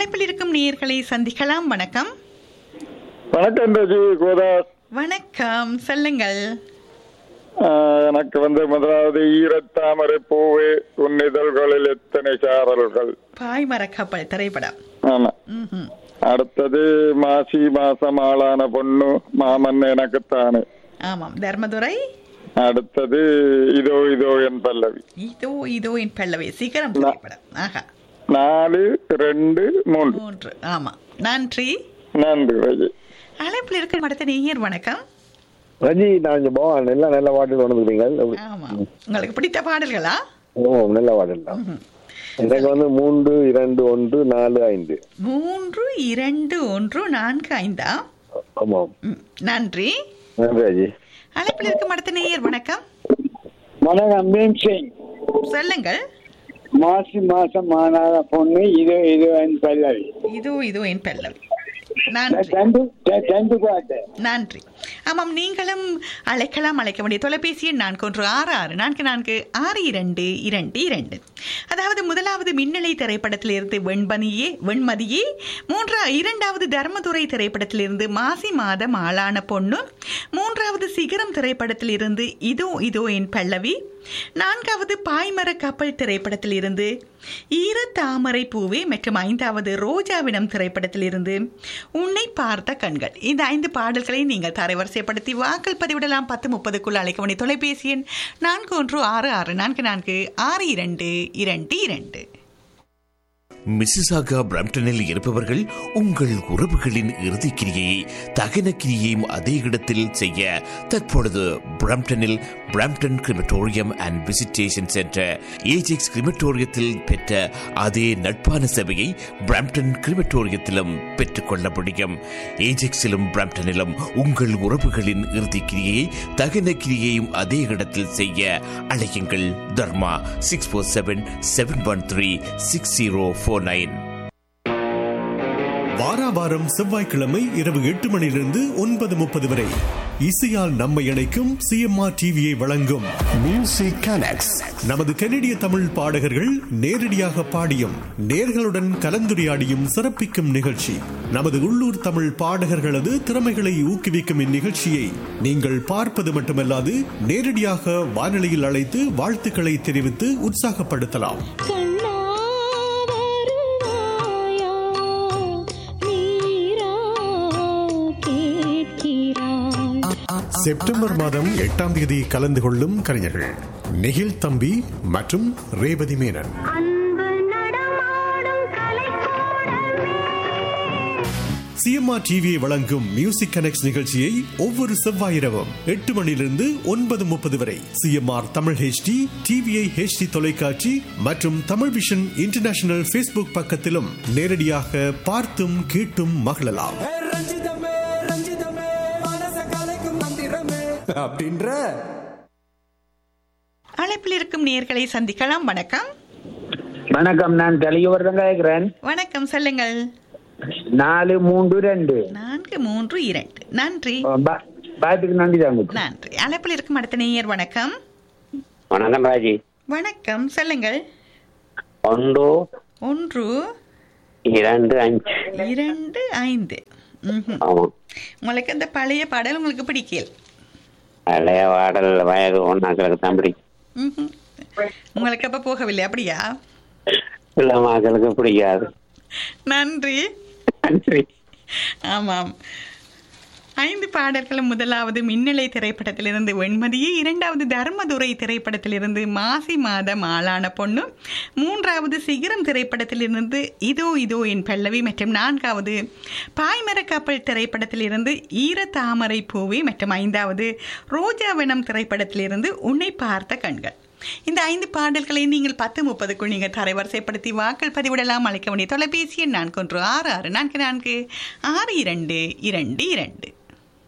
அழைப்பில் இருக்கும் நேயர்களை சந்திக்கலாம் வணக்கம் வணக்கம் ரஜி கோதாஸ் வணக்கம் சொல்லுங்கள் ஆஹ், எனக்கு வந்து முதலாவது ஈரத்தாமரை பூவே உன் இதழ்களில் எத்தனை சாரல்கள் பாய்மர கப்பல் திரைப்படம் ஆமா ம்ஹும். அடுத்தது மாசி மாசம் ஆளான பொண்ணு மாமன் எனக்குத்தானே ஆமாம் தர்மதுரை அடுத்தது இதோ இதோ என் பல்லவி இதோ இதோ என் பல்லவி சீக்கிரம் திரைப்படம் ஆஹா நாலு ரெண்டு மூன்று மூன்று ஆமாம் நன்றி நன்றி ரஜி அழைப்பில் இருக்கும் அடுத்த நேயர் வணக்கம் ரஜி நான் இங்க போவேன் நல்ல நல்ல பாட்டு கொண்டுக்கிறீங்க ஆமாம் உங்களுக்கு பிடித்த பாடல்களா ஓ நல்ல பாட்டு தான் எனக்கு வந்து மூன்று இரண்டு ஒன்று நாலு ஐந்து மூன்று இரண்டு ஒன்று நான்கு ஐந்தா ஆமாம் ம், நன்றி நன்றி ரஜி அழைப்பில் இருக்கும் அடுத்த நேயர் வணக்கம் வணக்கம் பீம் சிங் சொல்லுங்கள் மாசி மாசம் ஆனாத பொண்ணு இது இது என் பல்லவி இதோ இதோ என் பல்லவி நன்றி ரெண்டு ரெண்டு பாட்டு நன்றி ஆமாம் நீங்களும் அழைக்கலாம் அழைக்க வேண்டிய தொலைபேசி எண் நான்கு ஒன்று ஆறு ஆறு நான்கு நான்கு ஆறு இரண்டு இரண்டு இரண்டு அதாவது முதலாவது மின்னலை திரைப்படத்திலிருந்து வெண்பனியே வெண்மதியே மூன்றா இரண்டாவது தர்மதுரை திரைப்படத்திலிருந்து மாசி மாதம் ஆளான பொண்ணு மூன்றாவது சிகரம் திரைப்படத்திலிருந்து இதோ இதோ என் பல்லவி நான்காவது பாய்மர கப்பல் திரைப்படத்திலிருந்து ஈர தாமரை பூவே மற்றும் ஐந்தாவது ரோஜாவினம் திரைப்படத்திலிருந்து உன்னை பார்த்த கண்கள் இந்த ஐந்து பாடல்களை நீங்கள் தரைவரிசைப்படுத்தி வாக்கள் பதிவிடலாம் பத்து முப்பதுக்குள் அழைக்க வேண்டிய தொலைபேசி எண் நான்கு ஒன்று ஆறு ஆறு நான்கு நான்கு ஆறு இரண்டு இரண்டு இரண்டு மிசிசாகா பிரம்டனில் இருப்பவர்கள் உங்கள் உறவுகளின் இறுதிக் கிரியையை தகன கிரியையும் அதே இடத்தில் செய்ய தற்பொழுது பிரம்டனில் Brampton crematorium and visitation centre Ajax கிரிமட்டோரியத்தில் பெற்ற அதே நட்பான சேவையை பிரம்டன் கிரிமட்டோரியத்திலும் பெற்றுக்கொள்ள முடியும் ஏஜெக்ஸிலும் பிரம்டனிலும் உங்கள் உறவுகளின் இறுதிக் கிரியையை தகன கிரியையும் அதே இடத்தில் செய்ய அழையுங்கள் Dharma six four seven seven one three six zero four nine வாராவாரம் செவ்வாய்க்கிழமை இரவு எட்டு மணியிலிருந்து ஒன்பது முப்பது வரை இசையால் நம்மை இணைக்கும் சிஎம்ஆர் டிவியை வழங்கும் மியூசிக் கனெக்ட்ஸ் நமது கனடிய தமிழ் பாடகர்கள் நேரடியாக பாடியும் நேர்களுடன் கலந்துரையாடியும் சிறப்பிக்கும் நிகழ்ச்சி நமது உள்ளூர் தமிழ் பாடகர்களது திறமைகளை ஊக்குவிக்கும் இந்நிகழ்ச்சியை நீங்கள் பார்ப்பது மட்டுமல்லாது நேரடியாக வானொலியில் அழைத்து வாழ்த்துக்களை தெரிவித்து உற்சாகப்படுத்தலாம் கண்ணா வருவாயா நீரா கேட்கிறாய் செப்டம்பர் மாதம் எட்டாம் தேதி கலந்து கொள்ளும் கலைஞர்கள் நெகில் தம்பி மற்றும் ரேவதி மேனன் அன்பு நடமாடும் கலைக்கூடமே சிஎம்ஆர் டிவியை வழங்கும் மியூசிக் கனெக்ட் நிகழ்ச்சியை ஒவ்வொரு செவ்வாய் இரவும் எட்டு மணியிலிருந்து ஒன்பது முப்பது வரை CMR Tamil HD TVI HD தொலைக்காட்சி மற்றும் தமிழ் விஷன் இன்டர்நேஷனல் ஃபேஸ்புக் பக்கத்திலும் நேரடியாக பார்த்தும் கேட்டும் மகிழலாம் ரஞ்சிதமே ரஞ்சிதமே மனச கலைக்கும் மந்திரமே அப்படின்ற அழைப்பில் இருக்கும் நேயர்களை சந்திக்கலாம் வணக்கம் வணக்கம் நான் தெளிவர்தங்க இருக்கிறேன் வணக்கம் சொல்லுங்கள் நாலு மூன்று ரெண்டு நான்கு மூன்று இரண்டு நன்றி பா- பாத்துக்கு நன்றி தாங்க நன்றி அழைப்பில் இருக்கும் அடுத்த நேயர் வணக்கம் வணக்கம் ராஜி வணக்கம் சொல்லுங்கள் ஒன்று ஒன்று இரண்டு அஞ்சு இரண்டு ஐந்து ம்ஹும். ஆமாம் உங்களுக்கு அந்த பழைய பாடல் உங்களுக்கு பிடிக்கல பழைய பாடல் வயது ஒன்னாக்களுக்கு தான் பிடிக்கும் ம்ஹும். உங்களுக்கு அப்ப போகவில்லை அப்படியா இளமாக்களுக்கு பிடிக்காது நன்றி நன்றி ஆமாம் ஐந்து பாடல்களும் முதலாவது மின்னலை திரைப்படத்திலிருந்து வெண்மதியே இரண்டாவது தர்மதுரை திரைப்படத்திலிருந்து மாசி மாதம் ஆளான பொண்ணு மூன்றாவது சிகரம் திரைப்படத்திலிருந்து இதோ இதோ என் பல்லவி மற்றும் நான்காவது பாய்மர கப்பல் திரைப்படத்திலிருந்து ஈர தாமரை பூவி மற்றும் ஐந்தாவது ரோஜாவனம் திரைப்படத்திலிருந்து உன்னை பார்த்த கண்கள் இந்த ஐந்து பாடல்களை நீங்கள் பத்து முப்பதுக்குள் நீங்கள் தரைவரிசைப்படுத்தி வாக்கள் பதிவிடலாம் அழைக்க வேண்டிய தொலைபேசி எண் நான்கு ஒன்று ஆறு ஆறு நான்கு நான்கு ஆறு இரண்டு இரண்டு இரண்டு